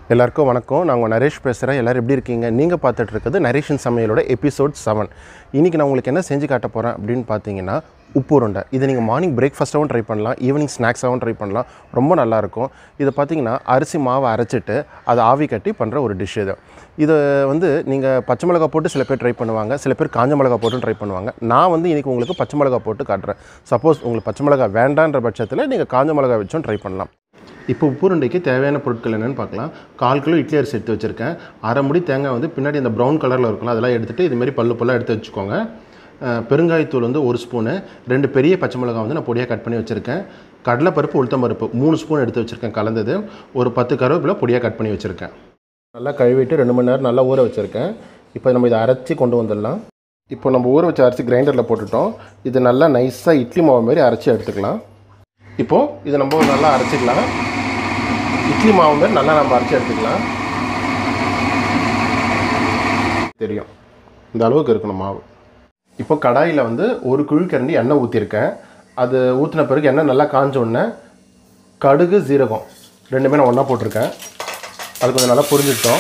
எல்லாருக்கும் வணக்கம் நான் உங்கள் நரேஷ் பேசுகிறேன் எல்லோரும் எப்படி இருக்கீங்க நீங்கள் பார்த்துட்டு இருக்கிறது நரேஷன் சமையலோட எபிசோட் செவன் இன்றைக்கி நான் உங்களுக்கு என்ன செஞ்சு காட்ட போகிறேன் அப்படின்னு பார்த்தீங்கன்னா உப்பு உருண்டை இதை நீங்கள் மார்னிங் பிரேக்ஃபாஸ்ட்டாகவும் ட்ரை பண்ணலாம் ஈவினிங் ஸ்நாக்ஸாகவும் ட்ரை பண்ணலாம் ரொம்ப நல்லாயிருக்கும் இதை பார்த்தீங்கன்னா அரிசி மாவை அரைச்சிட்டு அதை ஆவி கட்டி பண்ணுற ஒரு டிஷ் இது இதை வந்து நீங்கள் பச்சை மிளகா போட்டு சில பேர் ட்ரை பண்ணுவாங்க சில பேர் காஞ்ச மிளகா போட்டும் ட்ரை பண்ணுவாங்க நான் வந்து இன்றைக்கி உங்களுக்கு பச்சை மிளகா போட்டு காட்டுறேன் சப்போஸ் உங்களுக்கு பச்சை மிளகா வேண்டான்ற பட்சத்தில் நீங்கள் காஞ்ச மிளகா வச்சும் ட்ரை பண்ணலாம் இப்போ உப்புருண்டைக்கு தேவையான பொருட்கள் என்னென்னு பார்க்கலாம் கால் கிலோ இட்லி அரிசி எடுத்து வச்சுருக்கேன் அரை முடி தேங்காய் வந்து பின்னாடி அந்த ப்ரௌன் கலரில் இருக்கலாம் அதெல்லாம் எடுத்துகிட்டு இதுமாரி பல்லு பல்லாக எடுத்து வச்சுக்கோங்க அஹ், பெருங்காயத்தூள் வந்து ஒரு ஸ்பூனு ரெண்டு பெரிய பச்சை மிளகாய் வந்து நான் பொடியாக கட் பண்ணி வச்சுருக்கேன் கடலைப்பருப்பு உளுத்தம்பருப்பு மூணு ஸ்பூன் எடுத்து வச்சுருக்கேன் கலந்தது ஒரு பத்து கருவேப்பிலை பொடியாக கட் பண்ணி வச்சுருக்கேன் நல்லா கழுவிட்டு ரெண்டு மணி நேரம் நல்லா ஊற வச்சுருக்கேன் இப்போ நம்ம இதை அரைச்சி கொண்டு வந்துடலாம் இப்போ நம்ம ஊற வச்ச அரைச்சி கிரைண்டரில் போட்டுட்டோம் இது நல்லா நைஸாக இட்லி மாவு மாதிரி அரைச்சி எடுத்துக்கலாம் இப்போது இதை நம்ம நல்லா அரைச்சிக்கலாம் இட்லி மாவு மாதிரி நல்லா நம்ம அரைச்சி எடுத்துக்கலாம் தெரியும் இந்த அளவுக்கு இருக்கணும் மாவு இப்போ கடாயில் வந்து ஒரு குழிக்கரண்டி எண்ணெய் ஊற்றிருக்கேன் அது ஊற்றின பிறகு எண்ணெய் நல்லா காஞ்ச உடனே கடுகு ஜீரகம் ரெண்டுமே நான் ஒன்றா போட்டிருக்கேன் அது கொஞ்சம் நல்லா புரிஞ்சிட்டோம்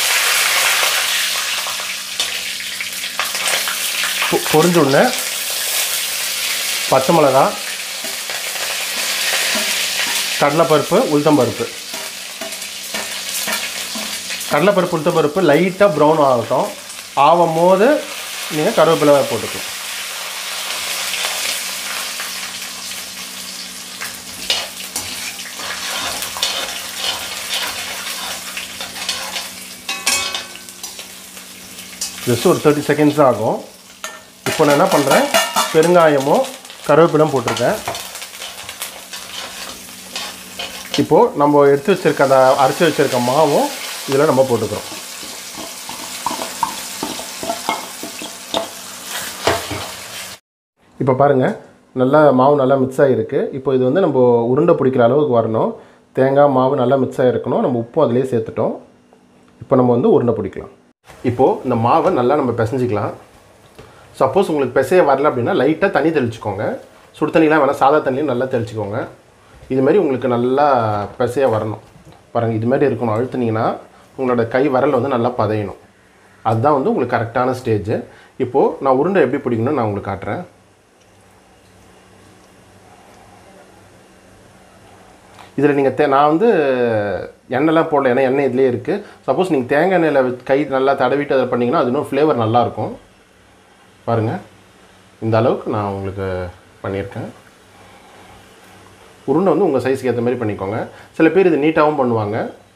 பொ- பொரிஞ்ச உடனே பச்சை மிளகா கடலைப்பருப்பு உளுத்தம்பருப்பு கடலைப்பருப்பு உளுத்தம்பருப்பு லைட்டாக ப்ரௌன் ஆகட்டும் ஆகும் போது நீங்கள் கருவேப்பிலை போட்டுக்கலாம் ஜஸ்ட் ஒரு தேர்ட்டி செகண்ட்ஸ் தான் ஆகும் இப்போ நான் என்ன பண்ணுறேன் பெருங்காயமும் கருவேப்பிலும் போட்டிருக்கேன் இப்போது நம்ம எடுத்து வச்சிருக்க அந்த அரைச்சி வச்சிருக்க மாவும் இதில் நம்ம போட்டுக்கிறோம் இப்போ பாருங்கள் நல்லா மாவு நல்லா மிக்ஸ் ஆகிருக்கு இப்போ இது வந்து நம்ம உருண்டை பிடிக்கிற அளவுக்கு வரணும் தேங்காய் மாவு நல்லா மிக்ஸ் ஆகிருக்கணும் நம்ம உப்பும் அதிலே சேர்த்துட்டோம் இப்போ நம்ம வந்து உருண்டை பிடிக்கலாம் இப்போது இந்த மாவை நல்லா நம்ம பிசைஞ்சிக்கலாம் சப்போஸ் உங்களுக்கு பிசைய வரல அப்படின்னா லைட்டாக தண்ணி தெளிச்சுக்கோங்க சுடு தண்ணிலாம் வேணால் சாதா தண்ணியும் நல்லா தெளிச்சுக்கோங்க இதுமாரி உங்களுக்கு நல்லா பிசைய வரணும் பாருங்கள் இதுமாரி இருக்கணும் அழுத்துனீங்கன்னா உங்களோட கை விரல் வந்து நல்லா பதையணும் அதுதான் வந்து உங்களுக்கு கரெக்டான ஸ்டேஜ் இப்போது நான் உருண்டை எப்படி பிடிக்கணும்னு நான் உங்களுக்கு காட்டுறேன் இதில் நீங்கள் தே நான் வந்து எண்ணெய்லாம் போடல ஏன்னா எண்ணெய் இதுலேயே இருக்குது சப்போஸ் நீங்கள் தேங்காய் எண்ணெயில் வச்சு கை நல்லா தடவிட்டு அதை பண்ணிங்கன்னா அது இன்னும் ஃப்ளேவர் நல்லாயிருக்கும் பாருங்கள் இந்த அளவுக்கு நான் உங்களுக்கு பண்ணியிருக்கேன் உருண்டை வந்து உங்கள் சைஸ்க்கு ஏற்ற மாதிரி பண்ணிக்கோங்க சில பேர் இது நீட்டாகவும் பண்ணுவாங்க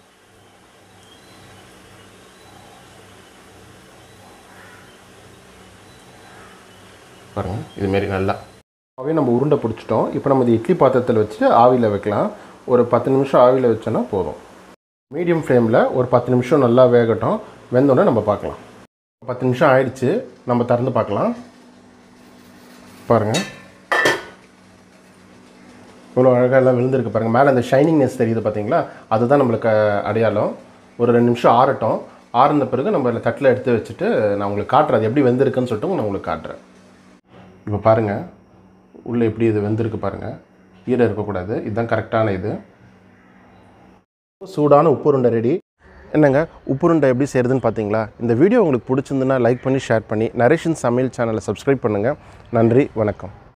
பாருங்கள் இதுமாரி நல்லா ஆவே நம்ம உருண்டை பிடிச்சிட்டோம் இப்போ நம்ம இது இட்லி பாத்திரத்தில் வச்சு ஆவியில் வைக்கலாம் ஒரு பத்து நிமிஷம் ஆவியில் வச்சோன்னா போதும் மீடியம் ஃப்ளேமில் ஒரு பத்து நிமிஷம் நல்லா வேகட்டும் வெந்தோடனே நம்ம பார்க்கலாம் பத்து நிமிஷம் ஆயிடுச்சு நம்ம திறந்து பார்க்கலாம் பாருங்கள் இவ்வளோ அழகாக எல்லாம் விழுந்திருக்கு பாருங்கள் மேலே அந்த ஷைனிங்னஸ் தெரியுது பார்த்தீங்களா அதுதான் நம்மளுக்கு அடையாளம் ஒரு ரெண்டு நிமிஷம் ஆறட்டும் ஆறுன பிறகு நம்ம இதில் தட்டில் எடுத்து வச்சுட்டு நான் உங்களுக்கு காட்டுறேன் அது எப்படி வெந்திருக்குன்னு சொல்லிட்டு நான் உங்களுக்கு காட்டுறேன் இப்போ பாருங்கள் உள்ளே எப்படி இது வெந்திருக்கு பாருங்கள் ஈரம் இருக்கக்கூடாது இதுதான் கரெக்டான இது சூடான உப்புருண்டை ரெடி என்னங்க உப்புருண்டை எப்படி செய்கிறதுன்னு பார்த்தீங்களா இந்த வீடியோ உங்களுக்கு பிடிச்சிருந்துன்னா லைக் பண்ணி ஷேர் பண்ணி நரேஷன் சமையல் சேனலை சப்ஸ்கிரைப் பண்ணுங்கள் நன்றி வணக்கம்